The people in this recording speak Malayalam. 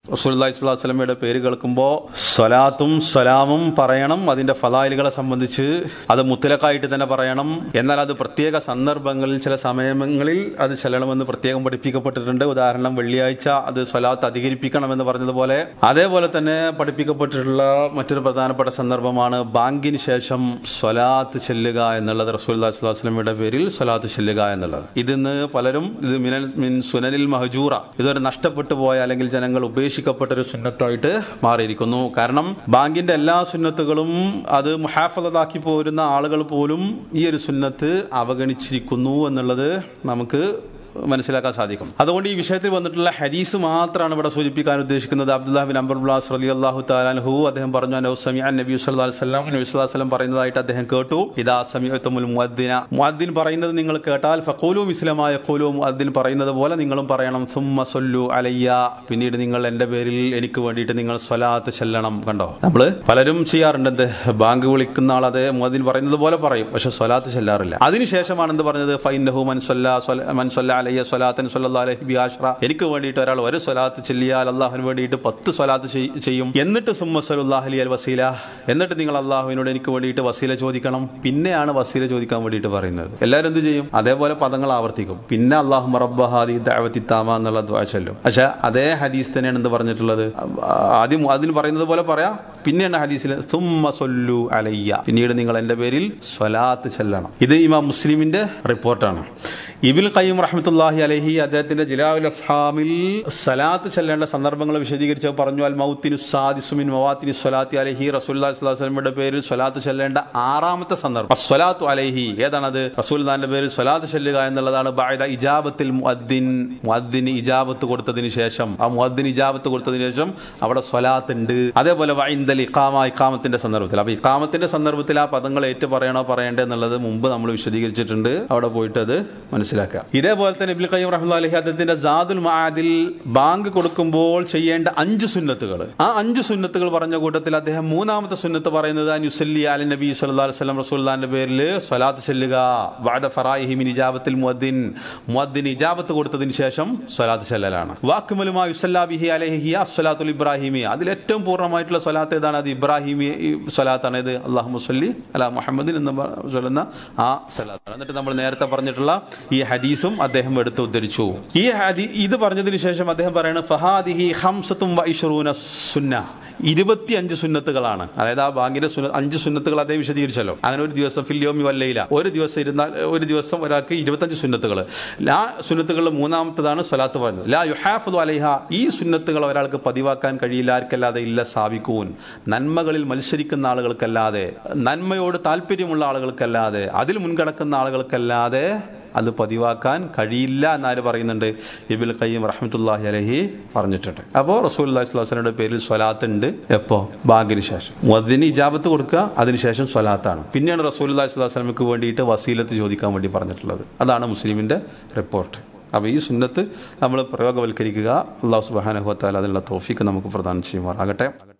റസൂലുള്ളാഹി സ്വല്ലല്ലാഹു അലൈഹി വസല്ലമയുടെ പേര് കേൾക്കുമ്പോൾ സ്വലാത്തും സ്വലാമും പറയണം അതിന്റെ ഫലായിലുകളെ സംബന്ധിച്ച് അത് മുത്തലക്കായിട്ട് തന്നെ പറയണം എന്നാൽ അത് പ്രത്യേക സന്ദർഭങ്ങളിൽ ചില സമയങ്ങളിൽ അത് ചെല്ലണമെന്ന് പ്രത്യേകം പഠിപ്പിക്കപ്പെട്ടിട്ടുണ്ട് ഉദാഹരണം വെള്ളിയാഴ്ച അത് സ്വലാത്ത് അധികരിപ്പിക്കണമെന്ന് പറഞ്ഞതുപോലെ അതേപോലെ തന്നെ പഠിപ്പിക്കപ്പെട്ടിട്ടുള്ള മറ്റൊരു പ്രധാനപ്പെട്ട സന്ദർഭമാണ് ബാങ്കിന് ശേഷം സ്വലാത്ത് ചെല്ലുക എന്നുള്ളത് റസൂലുള്ളാഹി സ്വല്ലല്ലാഹു അലൈഹി വസല്ലമയുടെ പേരിൽ സ്വലാത്ത് ചെല്ലുക എന്നുള്ളത് ഇതിന്ന് പലരും ഇത് മിനൽ മിൻ സുനനിൽ മഹജൂറ ഇതൊരു നഷ്ടപ്പെട്ടു പോയ അല്ലെങ്കിൽ ജനങ്ങൾ ഉപേക്ഷിക്കപ്പെട്ട ഒരു സുന്നത്തായിട്ട് മാറിയിരിക്കുന്നു കാരണം ബാങ്കിന്റെ എല്ലാ സുന്നത്തുകളും അത് മുഹാഫലതാക്കി പോരുന്ന ആളുകൾ പോലും ഈ ഒരു സുന്നത്ത് അവഗണിച്ചിരിക്കുന്നു എന്നുള്ളത് നമുക്ക് മനസ്സിലാക്കാൻ സാധിക്കും അതുകൊണ്ട് ഈ വിഷയത്തിൽ വന്നിട്ടുള്ള ഹദീസ് മാത്രമാണ് ഇവിടെ സൂചിപ്പിക്കാൻ ഉദ്ദേശിക്കുന്നത് അബ്ദുല്ലാ ബിൻ അംബർബുല്ലാസ് റലി അള്ളാഹു താലാൻഹു അദ്ദേഹം പറഞ്ഞു അനൗ സമി നബി സല്ലല്ലാഹു അലൈഹി വസല്ലം നബി സല്ലല്ലാഹു അലൈഹി വസല്ലം പറയുന്നതായിട്ട് അദ്ദേഹം കേട്ടു ഇദാ സമീഅത്തുൽ മുഅദ്ദിന മുഅദ്ദിൻ പറയുന്നത് നിങ്ങൾ കേട്ടാൽ ഫഖൂലു മിസ്ലമായ ഖൂലു മുഅദ്ദിൻ പറയുന്നത് പോലെ നിങ്ങളും പറയണം സുമ്മ സൊല്ലു അലയ്യ പിന്നീട് നിങ്ങൾ എൻ്റെ പേരിൽ എനിക്ക് വേണ്ടിയിട്ട് നിങ്ങൾ സ്വലാത്ത് ചെല്ലണം കണ്ടോ നമ്മൾ പലരും ചെയ്യാറുണ്ട് എന്ത് ബാങ്ക് വിളിക്കുന്ന ആൾ അതേ മുഅദ്ദിൻ പറയുന്നത് പോലെ പറയും പക്ഷെ സ്വലാത്ത് ചെല്ലാറില്ല അതിനുശേഷമാണ് എന്ത് പറഞ്ഞത് ഫൈനഹു മൻ സ്വല്ല മൻ സ്വല്ല അലയ്യ സ്വലാത്തൻ സ്വല്ലല്ലാഹു അലൈഹി ബിആശ്ര എനിക്ക് വേണ്ടിയിട്ട് ഒരാൾ ഒരു സ്വലാത്ത് ചെല്ലിയാൽ അള്ളാഹുവിന് വേണ്ടിയിട്ട് പത്ത് സ്വലാത്ത് ചെയ്- ചെയ്യും എന്നിട്ട് സുമ്മ സലുല്ലാഹ് അലി അൽ വസീല എന്നിട്ട് നിങ്ങൾ അള്ളാഹുവിനോട് എനിക്ക് വേണ്ടിയിട്ട് വസീല ചോദിക്കണം പിന്നെയാണ് വസീല ചോദിക്കാൻ വേണ്ടിയിട്ട് പറയുന്നത് എല്ലാവരും എന്ത് ചെയ്യും അതേപോലെ പദങ്ങൾ ആവർത്തിക്കും പിന്നെ അള്ളാഹു റബ്ബഹാദി ദഅവത്തി താമ എന്നുള്ള ദ്വാ ചൊല്ലും പക്ഷെ അതേ ഹദീസ് തന്നെയാണ് എന്ത് പറഞ്ഞിട്ടുള്ളത് ആദ്യം അതിന് പറയുന്നത് പോലെ പറയാം പിന്നെയാണ് ഹദീസിൽ സുമ്മ സൊല്ലു അലയ്യ പിന്നീട് നിങ്ങൾ എൻ്റെ പേരിൽ സ്വലാത്ത് ചെല്ലണം ഇത് ഇമാം മുസ്ലിമിന്റെ റിപ്പോർട്ടാണ് ഇബിൽ ഖയ്യം റഹ്മത്തുല്ലാഹി അലഹി അദ്ദേഹത്തിന്റെ ജിലാഉൽ അഫ്ഹാമിൽ സലാത്ത് ചെല്ലേണ്ട സന്ദർഭങ്ങൾ വിശദീകരിച്ച് പറഞ്ഞു അൽ മൗത്തിനു സാദിസുമിൻ മവാത്തിനു സ്വലാത്തി അലഹി റസൂലുള്ളാഹി സ്വല്ലല്ലാഹു അലൈഹി വസല്ലമയുടെ പേരിൽ സ്വലാത്ത് ചെല്ലേണ്ട ആറാമത്തെ സന്ദർഭം സ്വലാത്തു അലൈഹി ഏതാണത് റസൂൽദാന്റെ പേരിൽ സ്വലാത്ത് ചെല്ലുക എന്നുള്ളതാണ് ബഅദ ഇജാബത്തിൽ മുഅദ്ദിൻ മുഅദ്ദിന് ഇജാബത്ത് കൊടുത്തതിന് ശേഷം ആ മുഅദ്ദിന് ഇജാബത്ത് കൊടുത്തതിന് ശേഷം അവിടെ സ്വലാത്ത് ഉണ്ട് അതേപോലെ വൈന്ദൽ ഇഖാമ ഇഖാമത്തിന്റെ സന്ദർഭത്തിൽ അപ്പൊ ഇഖാമത്തിന്റെ സന്ദർഭത്തിൽ ആ പദങ്ങൾ ഏറ്റു പറയണോ പറയണ്ടേ എന്നുള്ളത് മുമ്പ് നമ്മൾ വിശദീകരിച്ചിട്ടുണ്ട് അവിടെ പോയിട്ട് അത് മനസ്സിലാക്കുക ഇതേപോലെ തന്നെ ഇബ്ലി ഖയ്യം റഹ്മത്തുള്ളാഹി അലൈഹി അദ്ദേഹത്തിന്റെ ജാദുൽ മആദിൽ ബാങ്ക് കൊടുക്കുമ്പോൾ ചെയ്യേണ്ട അഞ്ച് സുന്നത്തുകൾ ആ അഞ്ച് സുന്നത്തുകൾ പറഞ്ഞ കൂട്ടത്തിൽ അദ്ദേഹം മൂന്നാമത്തെ സുന്നത്ത് പറയുന്നത് അനുസല്ലി അലി നബി സല്ലല്ലാഹു അലൈഹി വസല്ലം റസൂലുള്ളാഹിന്റെ പേരിൽ സ്വലാത്ത് ചെല്ലുക ബഅദ ഫറായിഹി മിൻ ഇജാബത്തിൽ മുഅദ്ദിൻ മുഅദ്ദിൻ ഇജാബത്ത് കൊടുത്തതിന് ശേഷം സ്വലാത്ത് ചെല്ലലാണ് വാക്കുമലുമാ യുസല്ലാ ബിഹി അലൈഹി അസ്സലാത്തുൽ ഇബ്രാഹിമി അതിൽ ഏറ്റവും പൂർണ്ണമായിട്ടുള്ള സ്വലാത്ത് ഏതാണ് അത് ഇബ്രാഹിമി സ്വലാത്താണ് ഇത് അല്ലാഹുമ്മ സ്വല്ലി അലാ മുഹമ്മദിൻ എന്ന് പ- ചൊല്ലുന്ന ആ സ്വലാത്താണ് എന്നിട്ട് നമ്മൾ നേരത്തെ പറഞ്ഞിട്ടുള്ള ഈ ഹദീസും അദ്ദേഹം എടുത്ത് ഉദ്ധരിച്ചു ഈ ഹദീ ഇത് പറഞ്ഞതിന് ശേഷം അദ്ദേഹം പറയുന്നത് ഫഹാദിഹി ഹംസത്തും വൈഷറൂന സുന്ന ഇരുപത്തിയഞ്ച് സുന്നത്തുകളാണ് അതായത് ആ ബാങ്കിന്റെ സുന്ന അഞ്ച് സുന്നത്തുകൾ അദ്ദേഹം വിശദീകരിച്ചല്ലോ അങ്ങനെ ഒരു ദിവസം ഫില്യോമി വല്ലയില ഒരു ദിവസം ഇരുന്നാൽ ഒരു ദിവസം ഒരാൾക്ക് ഇരുപത്തഞ്ച് സുന്നത്തുകൾ ലാ സുന്നത്തുകളിൽ മൂന്നാമത്തതാണ് സ്വലാത്ത് പറയുന്നത് ലാ യുഹാഫു അലൈഹ ഈ സുന്നത്തുകൾ ഒരാൾക്ക് പതിവാക്കാൻ കഴിയില്ല ആർക്കല്ലാതെ ഇല്ല സാബിക്കൂൻ നന്മകളിൽ മത്സരിക്കുന്ന ആളുകൾക്കല്ലാതെ നന്മയോട് താല്പര്യമുള്ള ആളുകൾക്കല്ലാതെ അതിൽ മുൻകടക്കുന്ന ആളുകൾക്കല്ലാതെ അത് പതിവാക്കാൻ കഴിയില്ല എന്നാര് പറയുന്നുണ്ട് ഇബിൽ ഖയ്യം റഹ്മത്തുല്ലാഹി അലഹി പറഞ്ഞിട്ടുണ്ട് അപ്പോൾ റസൂൽ അള്ളാഹിസ്ലാസ്ലയുടെ പേരിൽ സ്വലാത്ത് ഉണ്ട് എപ്പോ ബാങ്കിന് ശേഷം മുഅദ്ദിന് ഇജാബത്ത് കൊടുക്കുക അതിനുശേഷം സ്വലാത്താണ് പിന്നെയാണ് റസൂൽ അള്ളാഹിസ്ലാസ്ലമക്ക് വേണ്ടിയിട്ട് വസീലത്ത് ചോദിക്കാൻ വേണ്ടി പറഞ്ഞിട്ടുള്ളത് അതാണ് മുസ്ലിമിന്റെ റിപ്പോർട്ട് അപ്പോൾ ഈ സുന്നത്ത് നമ്മൾ പ്രയോഗവൽക്കരിക്കുക അള്ളാഹു സുബാനഹുത്താൽ അതിനുള്ള തോഫിക്ക് നമുക്ക് പ്രദാനം ചെയ്യുമാറാകട്ടെ